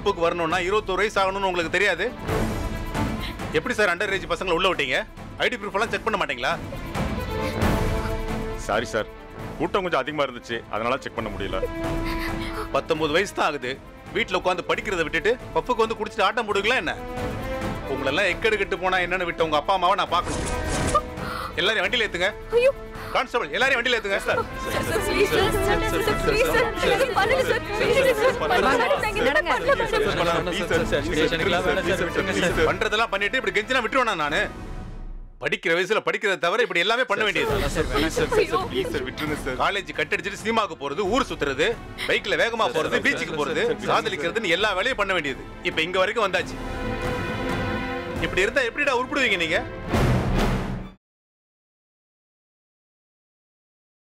கிளப்புக்கு வரணும்னா இருபத்தோரு வயசு ஆகணும்னு உங்களுக்கு தெரியாது எப்படி சார் அண்டர் ஏஜ் பசங்களை உள்ள விட்டீங்க ஐடி ப்ரூஃப் எல்லாம் செக் பண்ண மாட்டீங்களா சாரி சார் கூட்டம் கொஞ்சம் அதிகமா இருந்துச்சு அதனால செக் பண்ண முடியல பத்தொன்பது வயசு தான் ஆகுது வீட்டில் உட்காந்து படிக்கிறதை விட்டுட்டு பப்புக்கு வந்து குடிச்சிட்டு ஆட்டம் போடுவீங்களா என்ன உங்களெல்லாம் எக்கெடு கெட்டு போனா என்னன்னு விட்ட உங்க அப்பா அம்மாவை நான் பார்க்கணும் எல்லாரையும் வண்டியில ஏத்துங்க ஐயோ கான்ஸ்டபிள் எல்லாரையும் வண்டியில ஏத்துங்க sir please sir sir please sir எனக்கு பண்ணுங்க சார் ப்ளீஸ் சார் பண்ணுங்க சார் நாங்க என்ன பண்ணல மேடம் பண்றதெல்லாம் பண்ணிட்டு இப்படி கெஞ்சினா விட்டுருவேனா நானு படிக்கிற வயசுல படிக்கிறத தவிர இப்படி எல்லாமே பண்ண வேண்டியது ப்ளீஸ் சார் ப்ளீஸ் சார் விட்டுருங்க சார் காலேஜ் கட் அடிச்சிட்டு சினிமாவுக்கு போறது ஊர் சுத்துறது பைக்ல வேகமா போறது பீச்சுக்கு போறது காதலிக்கிறதுன்னு எல்லா வேலையும் பண்ண வேண்டியது இப்ப இங்க வரைக்கும் வந்தாச்சு இப்படி இருந்தா எப்படிடா உருப்பிடுவீங்க நீங்க